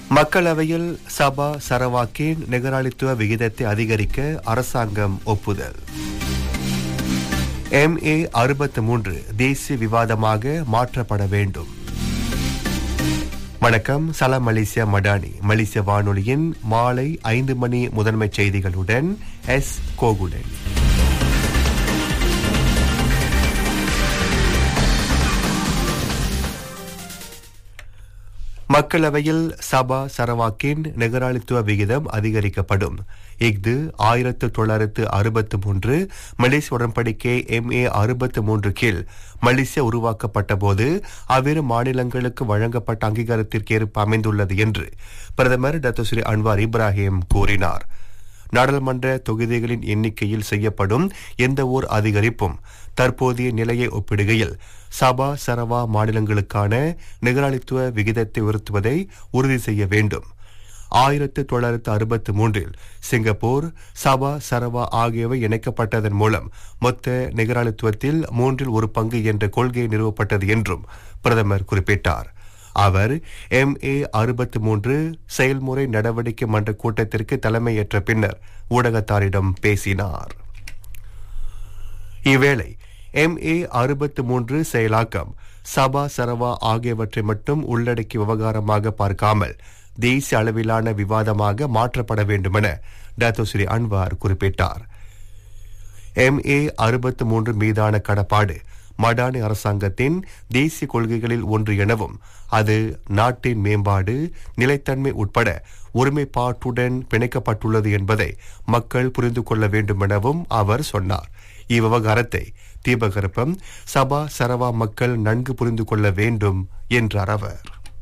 மக்களவையில் சபா சரவாக்கின் நிகராளித்துவ விகிதத்தை அதிகரிக்க அரசாங்கம் ஒப்புதல் எம்ஏ அறுபத்து மூன்று தேசிய விவாதமாக மாற்றப்பட வேண்டும் வணக்கம் சலாம் மலேசியா மடானி மலேசிய வானொலியின் மாலை ஐந்து மணி முதன்மை செய்திகளுடன் எஸ் கோகுலன் மக்களவையில் சபா சரவாக்கின் நிகராளித்துவ விகிதம் அதிகரிக்கப்படும் இஃது ஆயிரத்து தொள்ளாயிரத்து அறுபத்து மூன்று மலேசிய உடன்படிக்கை எம்ஏ அறுபத்து மூன்று கீழ் மலேசியா உருவாக்கப்பட்ட போது அவ்விரு மாநிலங்களுக்கு வழங்கப்பட்ட அங்கீகாரத்திற்கு ஏற்ப அமைந்துள்ளது என்று பிரதமர் டாக்டர் ஸ்ரீ அன்வார் இப்ராஹிம் கூறினார் நாடாளுமன்ற தொகுதிகளின் எண்ணிக்கையில் செய்யப்படும் எந்த ஓர் அதிகரிப்பும் தற்போதைய நிலையை ஒப்பிடுகையில் சபா சரவா மாநிலங்களுக்கான நிகராளித்துவ விகிதத்தை உயர்த்துவதை உறுதி செய்ய வேண்டும் ஆயிரத்து தொள்ளாயிரத்து அறுபத்து மூன்றில் சிங்கப்பூர் சபா சரவா ஆகியவை இணைக்கப்பட்டதன் மூலம் மொத்த நிகராளித்துவத்தில் மூன்றில் ஒரு பங்கு என்ற கொள்கை நிறுவப்பட்டது என்றும் பிரதமர் குறிப்பிட்டார் அவர் எம்ஏ அறுபத்து மூன்று செயல்முறை நடவடிக்கை மன்ற கூட்டத்திற்கு தலைமையேற்ற பின்னர் ஊடகத்தாரிடம் பேசினார் இவ்வேளை எம்ஏ அறுபத்து மூன்று செயலாக்கம் சபா சரவா ஆகியவற்றை மட்டும் உள்ளடக்கிய விவகாரமாக பார்க்காமல் தேசிய அளவிலான விவாதமாக மாற்றப்பட வேண்டுமென டாக்டர் ஸ்ரீ அன்வார் குறிப்பிட்டார் எம்ஏ அறுபத்து மூன்று மீதான கடப்பாடு மடானி அரசாங்கத்தின் தேசிய கொள்கைகளில் ஒன்று எனவும் அது நாட்டின் மேம்பாடு நிலைத்தன்மை உட்பட ஒருமைப்பாட்டுடன் பிணைக்கப்பட்டுள்ளது என்பதை மக்கள் புரிந்து கொள்ள வேண்டும் எனவும் அவர் சொன்னார் இவ்விவகாரத்தை தீபகற்பம் சபா சரவா மக்கள் நன்கு புரிந்து கொள்ள வேண்டும் என்றார் அவர்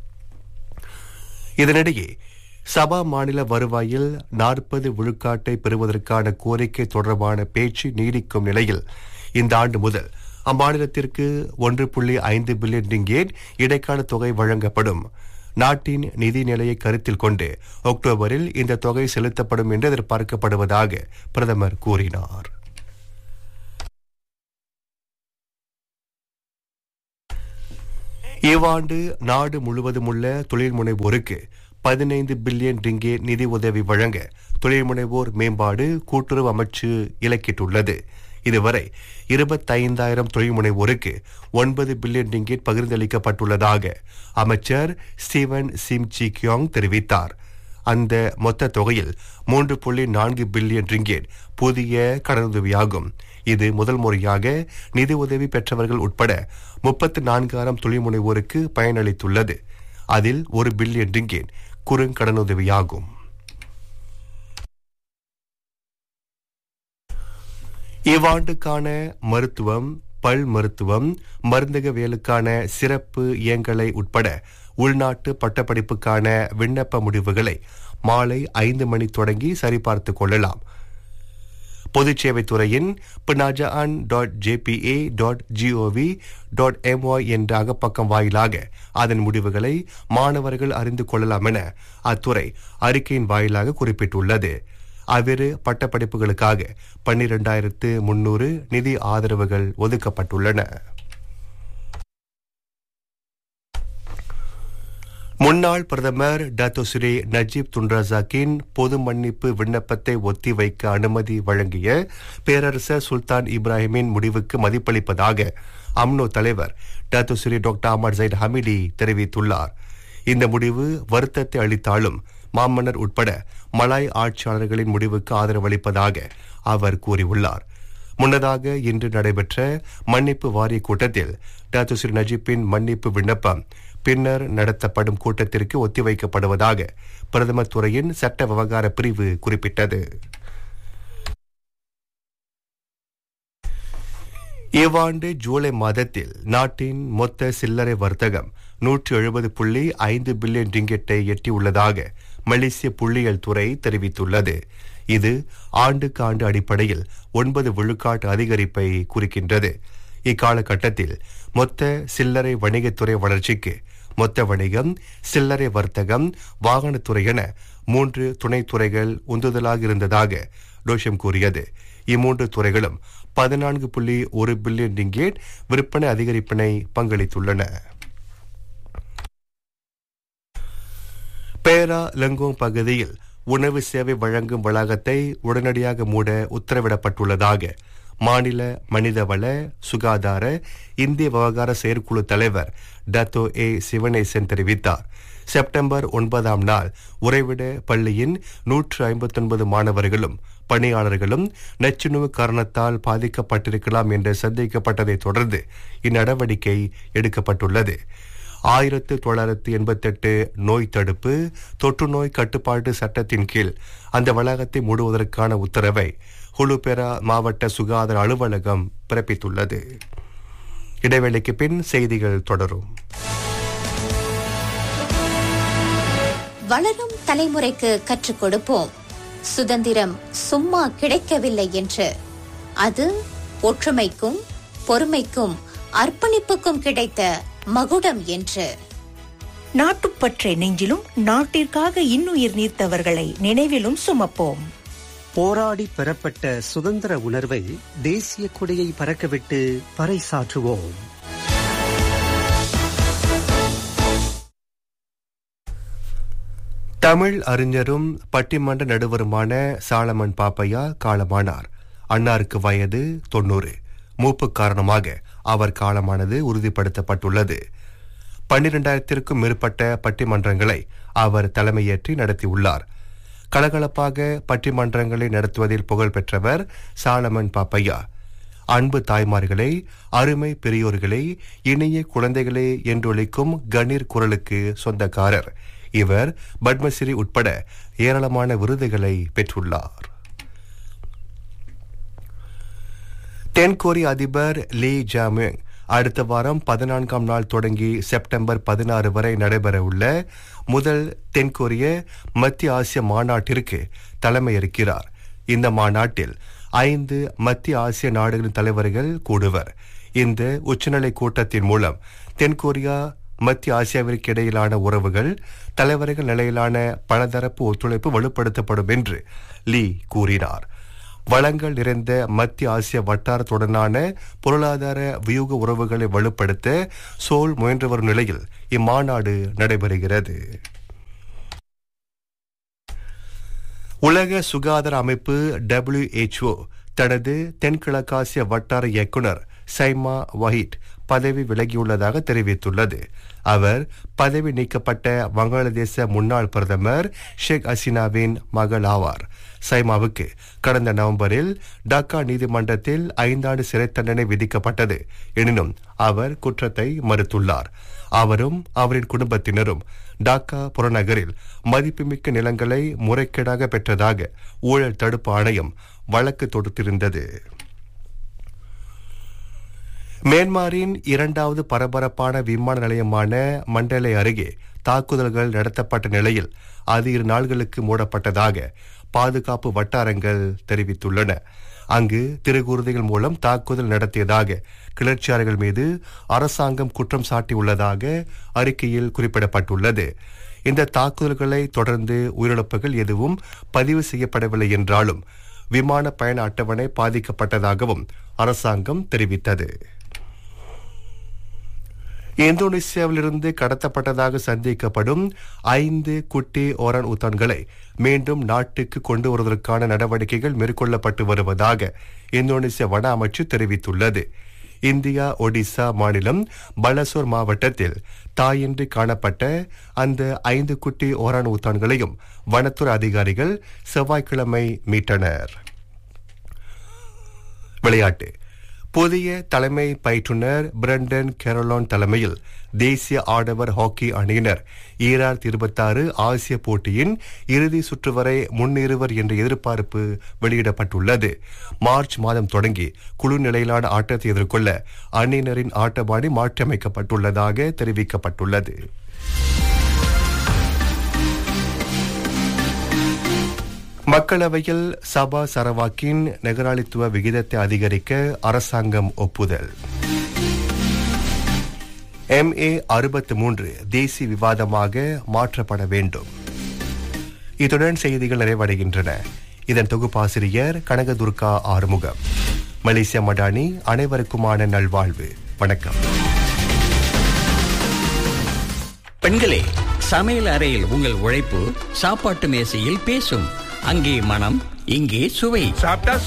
இதனிடையே சபா மாநில வருவாயில் நாற்பது விழுக்காட்டை பெறுவதற்கான கோரிக்கை தொடர்பான பேச்சு நீடிக்கும் நிலையில் இந்த ஆண்டு முதல் அம்மாநிலத்திற்கு ஒன்று புள்ளி ஐந்து பில்லியன் ரிங்கேட் இடைக்கால தொகை வழங்கப்படும் நாட்டின் நிதி நிலையை கருத்தில் கொண்டு அக்டோபரில் இந்த தொகை செலுத்தப்படும் என்று எதிர்பார்க்கப்படுவதாக பிரதமர் கூறினார் இவ்வாண்டு நாடு முழுவதும் உள்ள தொழில் முனைவோருக்கு பதினைந்து பில்லியன் ரிங்கே நிதி உதவி வழங்க தொழில் முனைவோர் மேம்பாடு கூட்டுறவு அமைச்சு இலக்கிட்டுள்ளது இதுவரை இருபத்தைந்தாயிரம் தொழில் முனைவோருக்கு ஒன்பது பில்லியன் ரிங்கேட் பகிர்ந்தளிக்கப்பட்டுள்ளதாக அமைச்சர் ஸ்டீவன் சிம் சி கியோங் தெரிவித்தார் அந்த மொத்த தொகையில் மூன்று புள்ளி நான்கு பில்லியன் ரிங்கேட் புதிய கடனுதவியாகும் இது முதல் முறையாக நிதி உதவி பெற்றவர்கள் உட்பட முப்பத்து நான்காயிரம் தொழில் முனைவோருக்கு பயனளித்துள்ளது அதில் ஒரு பில்லியன் ரிங்கேட் குறுங்கடனுதவியாகும் இவ்வாண்டுக்கான மருத்துவம் பல் மருத்துவம் மருந்தகவியலுக்கான சிறப்பு இயங்கலை உட்பட உள்நாட்டு பட்டப்படிப்புக்கான விண்ணப்ப முடிவுகளை மாலை ஐந்து மணி தொடங்கி சரிபார்த்துக் கொள்ளலாம் பொதுச்சேவைத்துறையின் பினாஜான் dot JPA dot GOV dot MY என்ற அகப்பக்கம் வாயிலாக அதன் முடிவுகளை மாணவர்கள் அறிந்து கொள்ளலாம் என அத்துறை அறிக்கையின் வாயிலாக குறிப்பிட்டுள்ளது அவ்விரு பட்டப்படிப்புகளுக்காக பன்னிரண்டாயிரத்து முன்னூறு நிதி ஆதரவுகள் ஒதுக்கப்பட்டுள்ளன முன்னாள் பிரதமர் டாக்டோ ஸ்ரீ நஜீப் துன்ராசாக்கின் பொது மன்னிப்பு விண்ணப்பத்தை ஒத்திவைக்க அனுமதி வழங்கிய பேரரசர் சுல்தான் இப்ராஹிமின் முடிவுக்கு மதிப்பளிப்பதாக அம்னோ தலைவர் டாக்டோ Sri doctor Ahmad Zahid Hamidi தெரிவித்துள்ளார் இந்த முடிவு வருத்தத்தை அளித்தாலும் மாமன்னர் உட்பட மலாய் ஆட்சியாளர்களின் முடிவுக்கு ஆதரவளிப்பதாக அவர் கூறியுள்ளார் முன்னதாக இன்று நடைபெற்ற மன்னிப்பு வாரிய கூட்டத்தில் டாக்டர் ஸ்ரீ நஜீப்பின் மன்னிப்பு விண்ணப்பம் பின்னர் நடத்தப்படும் கூட்டத்திற்கு ஒத்திவைக்கப்படுவதாக பிரதமர் துறையின் சட்ட விவகார பிரிவு குறிப்பிட்டது இவ்வாண்டு ஜூலை மாதத்தில் நாட்டின் மொத்த சில்லறை வர்த்தகம் நூற்று எழுபது புள்ளி ஐந்து பில்லியன் ரிங்கெட்டை எட்டியுள்ளதாக மலேசிய புள்ளியியல் துறை தெரிவித்துள்ளது இது ஆண்டுக்கு ஆண்டு அடிப்படையில் ஒன்பது விழுக்காட்டு அதிகரிப்பை குறிக்கின்றது இக்காலகட்டத்தில் மொத்த சில்லறை வணிகத்துறை வளர்ச்சிக்கு மொத்த வணிகம் சில்லறை வர்த்தகம் வாகனத்துறை என மூன்று துணைத்துறைகள் உந்துதலாக இருந்ததாக டோஷம் கூறியது இம்மூன்று துறைகளும் பதினான்கு புள்ளி ஒரு பில்லியன் ரிங்கேட் விற்பனை அதிகரிப்பினை பங்களித்துள்ளன பேரா லங்கோங் பகுதியில் உணவு சேவை வழங்கும் வளாகத்தை உடனடியாக மூட உத்தரவிடப்பட்டுள்ளதாக மாநில மனிதவள சுகாதார இந்திய விவகார செயற்குழு தலைவர் டத்தோ ஏ சிவனேசன் தெரிவித்தார் செப்டம்பர் ஒன்பதாம் நாள் உறைவிட பள்ளியின் நூற்று ஐம்பத்தொன்பது மாணவர்களும் பணியாளர்களும் நச்சுணவு காரணத்தால் பாதிக்கப்பட்டிருக்கலாம் என்று சந்தேகிக்கப்பட்டதைத் தொடர்ந்து இந்நடவடிக்கை எடுக்கப்பட்டுள்ளது ஆயிரத்து தொள்ளாயிரத்து எண்பத்தெட்டு நோய் தடுப்பு தொற்று நோய் கட்டுப்பாட்டு சட்டத்தின் கீழ் அந்த வளாகத்தை மூடுவதற்கான உத்தரவை ஹுலுபெரா மாவட்ட சுகாதார அலுவலகம் பிறப்பித்துள்ளது இடைவேளைக்கு பின் செய்திகள் தொடரும் வளரும் தலைமுறைக்கு கற்றுக் கொடுப்போம் சுதந்திரம் சும்மா கிடைக்கவில்லை என்று அது ஒற்றுமைக்கும் பொறுமைக்கும் அர்ப்பணிப்புக்கும் கிடைத்த மகுடம் என்று நாட்டுப்பற்றை நெஞ்சிலும் நாட்டிற்காக இன்னுயிர் நீர்த்தவர்களை நினைவிலும் சுமப்போம் போராடி பெறப்பட்ட சுதந்திர உணர்வை தேசிய கொடியை பறக்கவிட்டு பறைசாற்றுவோம் தமிழ் அறிஞரும் பட்டிமன்ற நடுவருமான சாலமன் பாப்பையா காலமானார் அன்னாருக்கு வயது தொன்னூறு மூப்பு காரணமாக அவர் காலமானது உறுதிப்படுத்தப்பட்டுள்ளது பன்னிரண்டாயிரத்திற்கும் மேற்பட்ட பட்டிமன்றங்களை அவர் தலைமையேற்றி நடத்தியுள்ளார் கலகலப்பாக பட்டிமன்றங்களை நடத்துவதில் புகழ் பெற்றவர் சாலமன் பாப்பையா அன்பு தாய்மார்களே அருமை பெரியோர்களே இனிய குழந்தைகளே என்றொழிக்கும் கணீர் குரலுக்கு சொந்தக்காரர் இவர் பத்மஸ்ரீ உட்பட ஏராளமான விருதுகளை பெற்றுள்ளார் தென்கொரிய அதிபர் லீ ஜாமிங் அடுத்த வாரம் பதினான்காம் நாள் தொடங்கி செப்டம்பர் பதினாறு வரை நடைபெறவுள்ள முதல் தென்கொரிய மத்திய ஆசிய மாநாட்டிற்கு தலைமையேற்கிறார் இந்த மாநாட்டில் ஐந்து மத்திய ஆசிய நாடுகளின் தலைவர்கள் கூடுவர் இந்த உச்சநிலை கூட்டத்தின் மூலம் தென்கொரியா மத்திய ஆசியாவிற்கு இடையிலான உறவுகள் தலைவர்கள் நிலையிலான பலதரப்பு ஒத்துழைப்பு வலுப்படுத்தப்படும் என்று லீ கூறினார் வளங்கள் நிறைந்த மத்திய ஆசிய வட்டாரத்துடனான பொருளாதார வியூக உறவுகளை வலுப்படுத்த சோல் முயன்று வரும் நிலையில் இம்மாநாடு நடைபெறுகிறது உலக சுகாதார அமைப்பு டபிள்யூஹெச்ஓ தனது தென்கிழக்காசிய வட்டார இயக்குனர் சைமா வஹிட் பதவி விலகியுள்ளதாக தெரிவித்துள்ளது அவர் பதவி நீக்கப்பட்ட வங்காளதேச முன்னாள் பிரதமர் ஷேக் ஹசீனாவின் மகள் ஆவார் சைமாவுக்கு கடந்த நவம்பரில் டாக்கா நீதிமன்றத்தில் ஐந்தாண்டு சிறை தண்டனை விதிக்கப்பட்டது எனினும் அவர் குற்றத்தை மறுத்துள்ளார் அவரும் அவரின் குடும்பத்தினரும் டாக்கா புறநகரில் மதிப்புமிக்க நிலங்களை முறைகேடாக பெற்றதாக ஊழல் தடுப்பு ஆணையம் வழக்கு தொடுத்திருந்தது மியான்மரின் இரண்டாவது பரபரப்பான விமான நிலையமான மண்டலை அருகே தாக்குதல்கள் நடத்தப்பட்ட நிலையில் அது இரு நாள்களுக்கு மூடப்பட்டதாக பாதுகாப்பு வட்டாரங்கள் தெரிவித்துள்ளன அங்கு திருகுருதிகள் மூலம் தாக்குதல் நடத்தியதாக கிளர்ச்சியாளர்கள் மீது அரசாங்கம் குற்றம் சாட்டியுள்ளதாக அறிக்கையில் குறிப்பிடப்பட்டுள்ளது இந்த தாக்குதல்களை தொடர்ந்து உயிரிழப்புகள் எதுவும் பதிவு செய்யப்படவில்லை என்றாலும் விமான பயண அட்டவணை பாதிக்கப்பட்டதாகவும் அரசாங்கம் தெரிவித்தது இந்தோனேசியாவிலிருந்து கடத்தப்பட்டதாக சந்தேகிக்கப்படும் ஐந்து குட்டி ஓரான் உத்தான்களை மீண்டும் நாட்டுக்கு கொண்டு வருவதற்கான நடவடிக்கைகள் மேற்கொள்ளப்பட்டு வருவதாக இந்தோனேசிய வன அமைச்சு தெரிவித்துள்ளது இந்தியா ஒடிசா மாநிலம் பலசோர் மாவட்டத்தில் தாயின்றி காணப்பட்ட அந்த ஐந்து குட்டி ஓரான் ஊத்தான்களையும் வனத்துறை அதிகாரிகள் செவ்வாய்க்கிழமை மீட்டனர் விளையாட்டு புதிய தலைமை பயிற்றுனர் பிரண்டன் கெரோலான் தலைமையில் தேசிய ஆடவர் ஹாக்கி அணியினர் ஈராயிரத்தி இருபத்தாறு ஆசிய போட்டியின் இறுதி சுற்று வரை முன்னேறுவர் என்ற எதிர்பார்ப்பு வெளியிடப்பட்டுள்ளது மார்ச் மாதம் தொடங்கி குழு நிலையிலான ஆட்டத்தை எதிர்கொள்ள அணியினரின் ஆட்டபாணி மாற்றியமைக்கப்பட்டுள்ளதாக தெரிவிக்கப்பட்டுள்ளது மக்களவையில் சபா சரவாக்கின் நகராளித்துவ விகிதத்தை அதிகரிக்க அரசாங்கம் ஒப்புதல் எம்ஏ அறுபத்து மூன்று தேசிய விவாதமாக மாற்றப்பட வேண்டும் இத்துடன் செய்திகள் நிறைவடைகின்றன இதன் தொகுப்பாசிரியர் கனகதுர்கா ஆறுமுகம் மலேசிய மடானி அனைவருக்குமான நல்வாழ்வு வணக்கம் பெண்களே சமையல் அறையில் உங்கள் உழைப்பு சாப்பாட்டு மேசையில் பேசும் அங்கே மனம் இங்கே சுவை சாப்பிட்டா